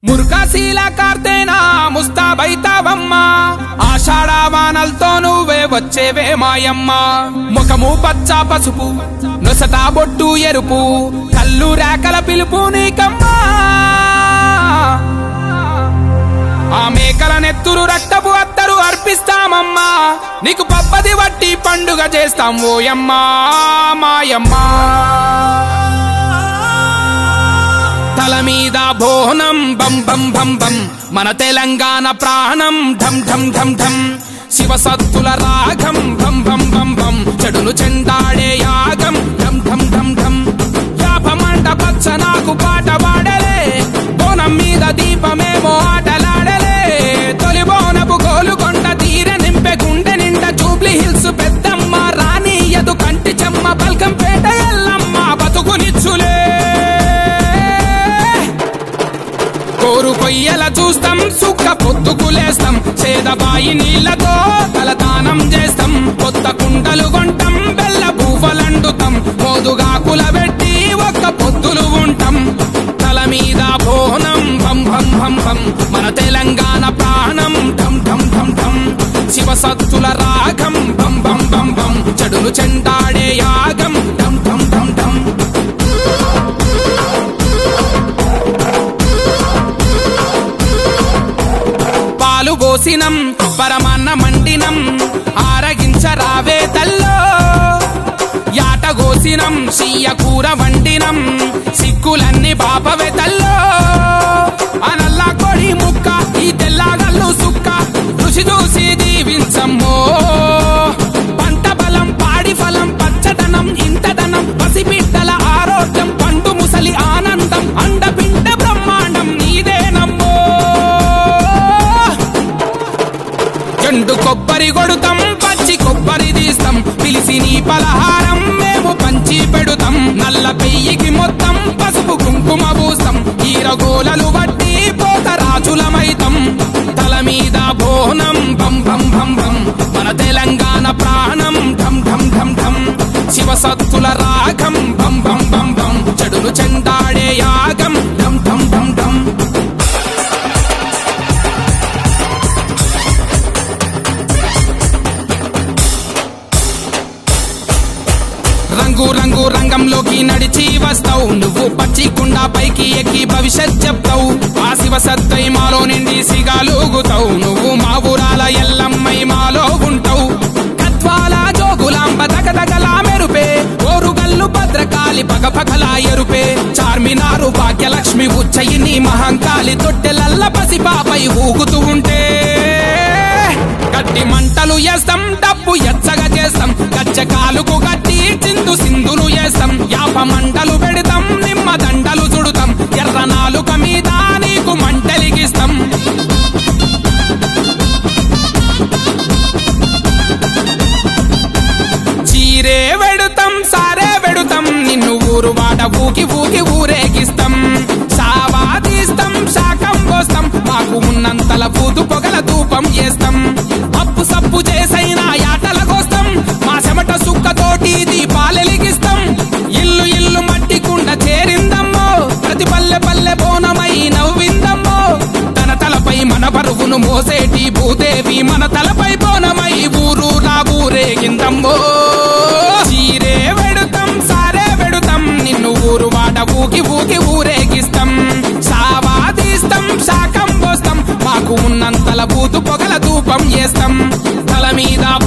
మురుకాశీల కార్తేనా ముస్తాబైతావమ్మా ఆషాఢవానలతో నువ్వే వచ్చేవే మాయమ్మ ముఖము పచ్చ పసుపు నొసట బొట్టు ఎరుపు కళ్ళు రేకల పిలుపు నీకమ్మా ఆ మేకల నెత్తురు రక్తపు అత్తరు అర్పిస్తామమ్మా నీకు పప్పది వట్టి పండుగ చేస్తాం ఓయమ్మా మాయమ్మా తల మీద బోనం బం బం బం బం మన తెలంగాణ ప్రాణం ఢం ఢం ఢం ఢం శివసత్తుల రాగం భం భం భం భం చెడును చెండాడే యాగం ఢం ఢం ఢం ఢం యాపమంట పచ్చ నాకు పాట పాడలే బోనం మీద దీపమేమో ఆటలాడలే తొలి బోనపు గోలుకొండ తీర నింపె గుండె నిండా జూబ్లీ హిల్స్ పెద్దమ్మ రాణి ఎదు కంటి చెమ్మ పల్కంపేట ఎల్లమ్మ బతుకునిచ్చులే కోరు కొయ్యల చూస్తాం సుక్క పొత్తుకులేస్తాం చేదబాయి నీళ్లతో తలతానం చేస్తాం కొత్త కుండలు కొంటాం బెల్ల పువ్వలండుతాం మోదుగాకుల పెట్టి ఒక్క పొద్దులు ఉంటాం తల మీద బోనం భం భం భం భం మన తెలంగాణ ప్రాణం ఢం ఢం ఢం ఢం శివసత్తుల రాగం భం భం భం భం చెడును చెండాడే యాగం ఢం ఢం ఢం ఢం పాలు పోసినం పరమాన్న మండినం ఆరగించరావే తల్లో యాట గోసినం సీయ కూర వండినం సిక్కులన్నీ పాపవే తల్లో అనల్లా కొడి ముక్క ఈ తెల్లగల్లు సుక్క రుచి చూసి దీవించమ్మో పంట బలం పాడి ఫలం పచ్చదనం ఇంతదనం పసిబిడ్డల ఆరోగ్యం పండు ముసలి ఆనందం అండపిండ బ్రహ్మాండం నీదేనమ్మో ఎండు కొబ్బరి కొడుతాం పచ్చి కొబ్బరి తీస్తాం పిలిసి నీ పలహారం మేము పంచి పెడుతాం నల్ల పెయ్యికి మొత్తం పసుపు కుంకుమ పూస్తాం ఈరగోలలు వట్టి పోత రాజులమైతం తల మీద బోనం భం భం భం భం మన తెలంగాణ ప్రాణం ఢం ఢం ఢం ఢం శివసత్తుల రాగం భం భం భం భం చెడును చెండాడే యాగం ఢం ఢం ఢం ఢం రంగు రంగు రంగంలోకి నడిచి వస్తావు నువ్వు పచ్చి కుండ పైకి ఎక్కి భవిష్యత్ చెప్తావు ఆ శివ సత్తై మాలో నిండి సిగాలుగుతావు నువ్వు మా ఊరాల ఎల్లమ్మై మాలో ఉంటావు కత్వాల జోగులాంబ దగదగలా మెరుపే ఓరుగల్లు భద్రకాళి పగ పగలా ఎరుపే చార్మినారు భాగ్యలక్ష్మి ఉచ్చయిని మహంకాళి తొట్టెలల్ల పసిపాపై ఊగుతూ ఉంటే గట్టి మంటలు వేస్తాం డబ్బు ఎచ్చగా చేస్తాం గచ్చ కాలుకు గట్టి చిందు సింధులు వేస్తాం యాప మంటలు పెడతాం నిమ్మ దండలు చుడుతాం ఎర్ర నాలుక మీద నీకు మంటలిగిస్తాం చీరే వెడుతాం సారే వెడుతాం నిన్ను ఊరు వాడ ఊకి ఊకి ఊరేగిస్తాం సావా తీస్తాం శాకం పోస్తాం మాకు ఉన్నంతల పూతు పొగల ధూపం చేస్తాం అప్పు సప్పు చేసైనా యాటల కోస్తాం మా చెమట సుక్కతోటి దీపాలెలిగిస్తాం ఇల్లు ఇల్లు మట్టి కుండ చేరిందమ్మో ప్రతి పల్లె పల్లె బోనమై నవ్విందమ్మో తన తలపై మన పరుగును మోసేటి భూదేవి మన తలపై బోనమై ఊరు నా ఊరేగిందమ్మో చీరే వెడుతాం సారే వెడుతాం నిన్ను ఊరు వాడ ఊకి ఊకి ఊరేగిస్తాం సావా తీస్తాం శాకం పోస్తాం మాకు ఉన్నంతల బూతు పొగల ధూపం చేస్తాం తల మీద